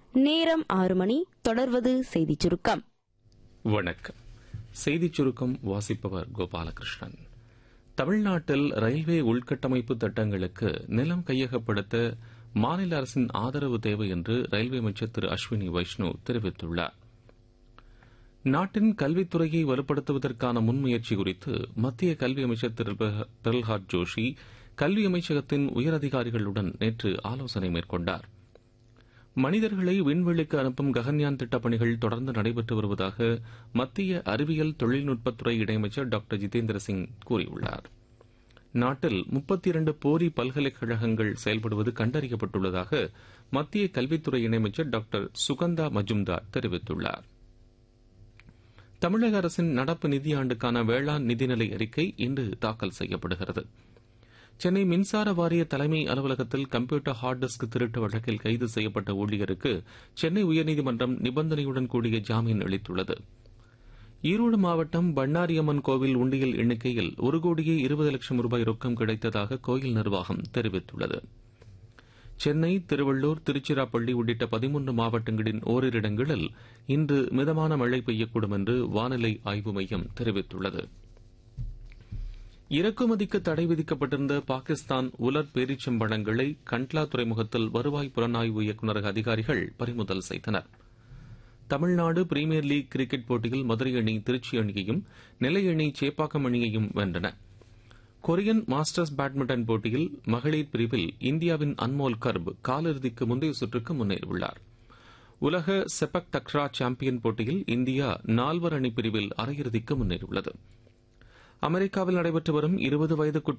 நேரம் ஆறு மணி தொடர்வது செய்திச் சுருக்கம் வணக்கம் செய்திச் சுருக்கம் வாசிப்பவர் கோபாலகிருஷ்ணன் தமிழ்நாட்டில் ரயில்வே உள்கட்டமைப்பு திட்டங்களுக்கு நிலம் கையகப்படுத்த மாநில அரசின் ஆதரவு தேவை என்று ரயில்வே அமைச்சர் திரு அஸ்வினி வைஷ்ணு தெரிவித்துள்ளார் நாட்டின் கல்வித்துறையை வலுப்படுத்துவதற்கான முன்முயற்சி குறித்து மத்திய கல்வி அமைச்சர் திரு பிரல்ஹாத் ஜோஷி கல்வி அமைச்சகத்தின் உயரதிகாரிகளுடன் நேற்று ஆலோசனை மேற்கொண்டார் மனிதர்களை விண்வெளிக்கு அனுப்பும் ககன்யான் திட்டப் பணிகள் தொடர்ந்து நடைபெற்று வருவதாக மத்திய அறிவியல் தொழில்நுட்பத்துறை இணையமைச்சர் டாக்டர் ஜிதேந்திர சிங் கூறியுள்ளார் நாட்டில் முப்பத்தி இரண்டு போரி பல்கலைக்கழகங்கள் செயல்படுவது கண்டறியப்பட்டுள்ளதாக மத்திய கல்வித்துறை இணையமைச்சர் டாக்டர் சுகந்தா மஜும்தார் தெரிவித்துள்ளார் தமிழக அரசின் நடப்பு நிதியாண்டுக்கான வேளாண் நிதிநிலை அறிக்கை இன்று தாக்கல் செய்யப்படுகிறது சென்னை மின்சார வாரிய தலைமை அலுவலகத்தில் கம்ப்யூட்டர் ஹார்ட் டிஸ்க் திருட்டு வழக்கில் கைது செய்யப்பட்ட ஊழியருக்கு சென்னை உயர்நீதிமன்றம் நிபந்தனையுடன் கூடிய ஜாமீன் அளித்துள்ளது ஈரோடு மாவட்டம் பண்ணாரியம்மன் கோவில் உண்டியல் எண்ணிக்கையில் ஒரு கோடியே இருபது லட்சம் ரூபாய் ரொக்கம் கிடைத்ததாக கோயில் நிர்வாகம் தெரிவித்துள்ளது சென்னை திருவள்ளூர் திருச்சிராப்பள்ளி உள்ளிட்ட பதிமூன்று மாவட்டங்களின் ஓரிரு இடங்களில் இன்று மிதமான மழை பெய்யக்கூடும் என்று வானிலை ஆய்வு மையம் தெரிவித்துள்ளது இறக்குமதிக்கு தடை விதிக்கப்பட்டிருந்த பாகிஸ்தான் உலர் பேரிச்சம்பழங்களை கண்ட்லா துறைமுகத்தில் வருவாய் புலனாய்வு இயக்குநரக அதிகாரிகள் பறிமுதல் செய்தனர் தமிழ்நாடு பிரீமியர் லீக் கிரிக்கெட் போட்டியில் மதுரை அணி திருச்சி அணியையும் நெல்லை அணி சேப்பாக்கம் அணியையும் வென்றன கொரியன் மாஸ்டர்ஸ் பேட்மிண்டன் போட்டியில் மகளிர் பிரிவில் இந்தியாவின் அன்மோல் கர்ப் காலிறுதிக்கு முந்தைய சுற்றுக்கு முன்னேறியுள்ளார் உலக செபக் தக்ரா சாம்பியன் போட்டியில் இந்தியா நால்வர் அணி பிரிவில் அரையிறுதிக்கு முன்னேறியுள்ளது அமெரிக்காவில் நடைபெற்று வரும் இருபது வயதுக்குட்பட்ட